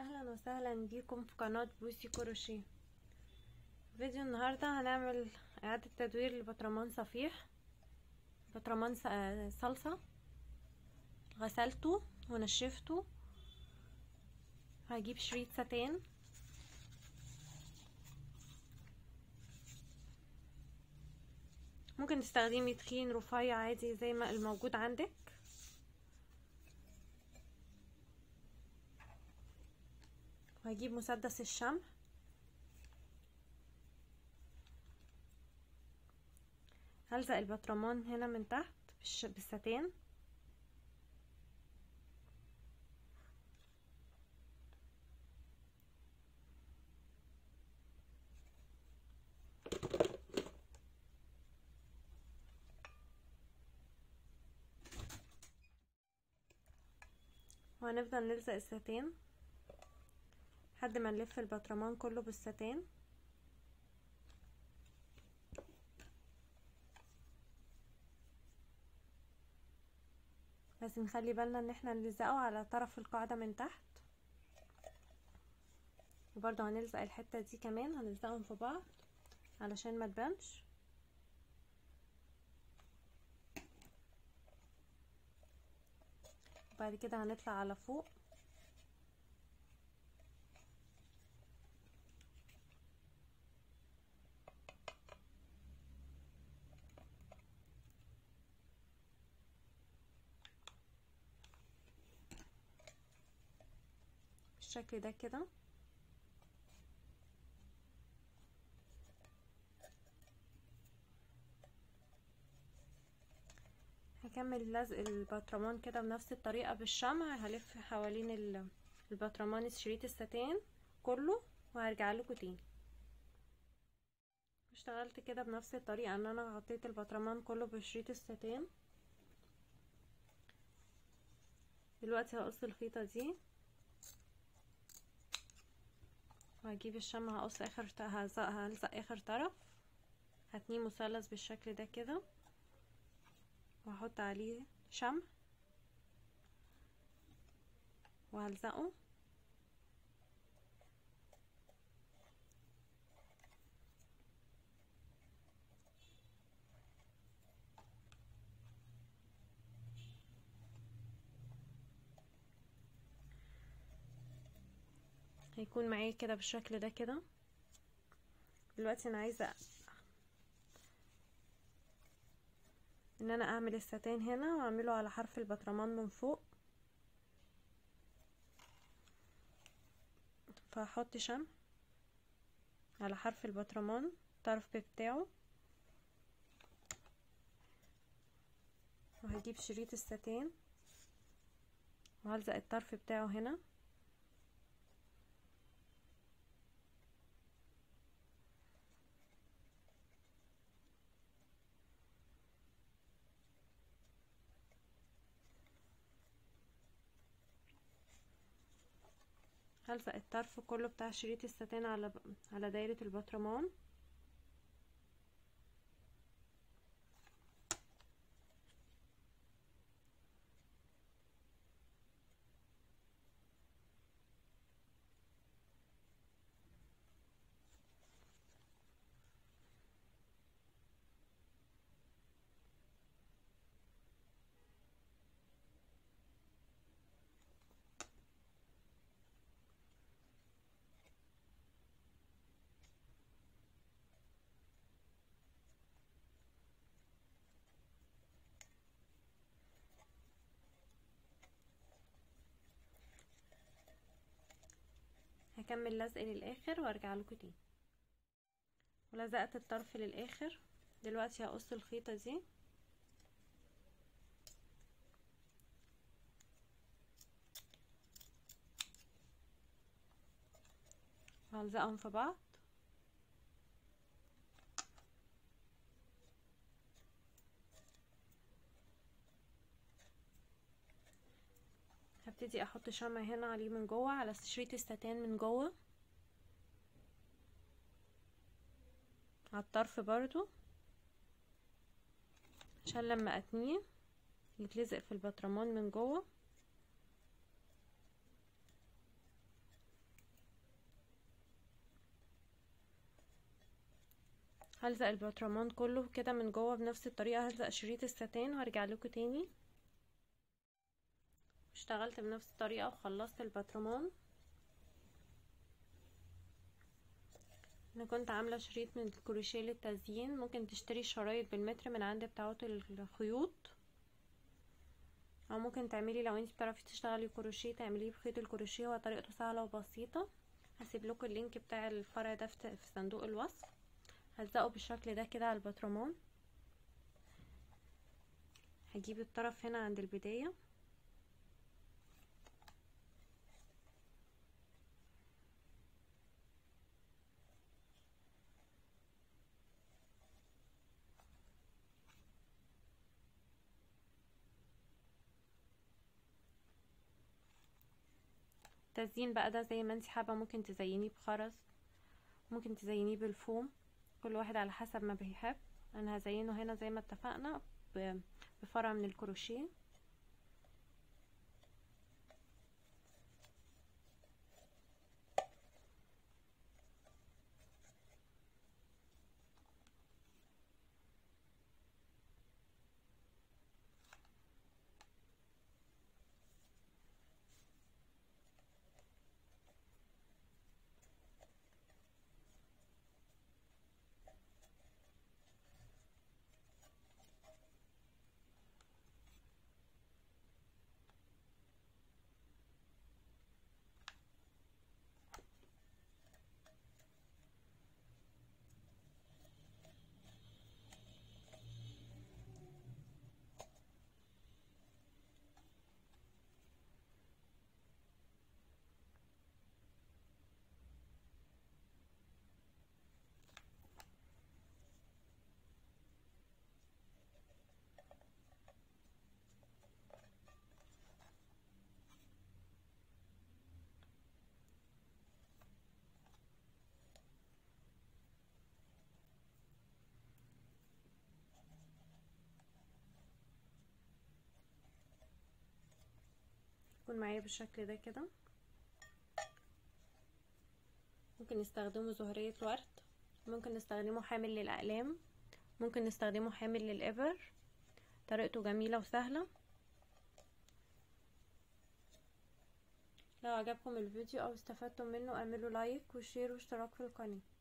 اهلا وسهلا بيكم في قناة بوسي كروشيه فيديو النهاردة هنعمل اعادة تدوير لبطرمان صفيح بطرمان صلصة غسلته ونشفته هجيب شريط ستان ممكن تستخدمي تخين رفيع عادي زي ما الموجود عندك وهجيب مسدس الشمع هلزق البطرمان هنا من تحت بالستان وهنفضل نلزق الستان لحد ما نلف البطرمان كله بالستان بس نخلي بالنا ان احنا نلزقه على طرف القاعدة من تحت وبرضه هنلزق الحتة دي كمان هنلزقهم في بعض علشان ما تبانش وبعد كده هنطلع على فوق بالشكل ده كده هكمل لزق البطرمان كده بنفس الطريقة بالشمع هلف حوالين البطرمان شريط الستان كله وهرجع لكم تاني اشتغلت كده بنفس الطريقة ان انا غطيت البطرمان كله بشريط الستان دلوقتي هقص الخيطة دي وهجيب الشمع هقص اخر هلزق اخر طرف هتنيه مثلث بالشكل ده كده وهحط عليه شمع وهلزقه هيكون معايا كده بالشكل ده كده دلوقتي انا عايزه ان انا اعمل الستان هنا واعمله على حرف البطرمان من فوق فهحط شمع على حرف البطرمان الطرف بتاعه وهجيب شريط الستان وهلزق الطرف بتاعه هنا هلزق الطرف كله بتاع شريط الستان على على دايرة البطرمان هكمل لزق للاخر وارجع لكم تاني ولزقت الطرف للاخر دلوقتي هقص الخيطه دي وهلزقهم في بعض هبتدي احط شمع هنا عليه من جوه على شريط الستان من جوه على الطرف برضو عشان لما اتنيه يتلزق في البطرمان من جوه هلزق البطرمان كله كده من جوه بنفس الطريقه هلزق شريط الستان وهرجع لكم تاني اشتغلت بنفس الطريقه وخلصت البطرمان انا كنت عامله شريط من الكروشيه للتزيين ممكن تشتري شرايط بالمتر من عند بتاعه الخيوط او ممكن تعملي لو انت بتعرفي تشتغلي كروشيه تعمليه بخيط الكروشيه هو طريقته سهله وبسيطه هسيب لكم اللينك بتاع الفرع ده في صندوق الوصف هلزقه بالشكل ده كده على البطرمان هجيب الطرف هنا عند البدايه التزيين بقى ده زي ما انت حابه ممكن تزينيه بخرز ممكن تزينيه بالفوم كل واحد على حسب ما بيحب انا هزينه هنا زي ما اتفقنا بفرع من الكروشيه يكون معايا بالشكل ده كده ممكن نستخدمه زهرية ورد ممكن نستخدمه حامل للأقلام ممكن نستخدمه حامل للإبر طريقته جميلة وسهلة لو عجبكم الفيديو او استفدتم منه اعملوا لايك وشير واشتراك في القناه